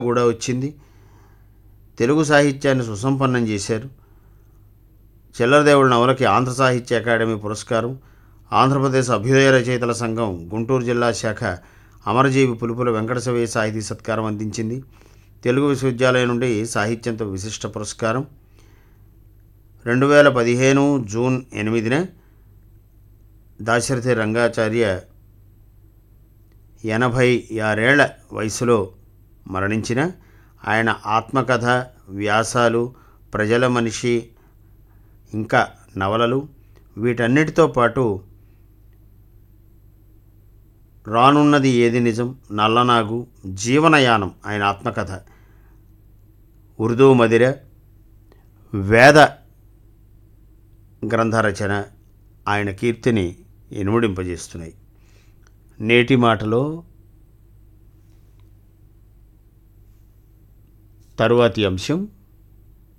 కూడా వచ్చింది తెలుగు సాహిత్యాన్ని సుసంపన్నం చేశారు చిల్లరదేవుడు నవలకి ఆంధ్ర సాహిత్య అకాడమీ పురస్కారం ఆంధ్రప్రదేశ్ అభ్యుదయ రచయితల సంఘం గుంటూరు జిల్లా శాఖ అమరజీవి పులుపుల వెంకటశవయ్య సాహితీ సత్కారం అందించింది తెలుగు విశ్వవిద్యాలయం నుండి సాహిత్యంతో విశిష్ట పురస్కారం రెండు వేల పదిహేను జూన్ ఎనిమిదిన దాశరథి రంగాచార్య ఎనభై ఆరేళ్ల వయసులో మరణించిన ఆయన ఆత్మకథ వ్యాసాలు ప్రజల మనిషి ఇంకా నవలలు వీటన్నిటితో పాటు రానున్నది ఏది నిజం నల్లనాగు జీవనయానం ఆయన ఆత్మకథ ఉర్దూ మదిర వేద గ్రంథ రచన ఆయన కీర్తిని ఇనుమడింపజేస్తున్నాయి నేటి మాటలో తరువాతి అంశం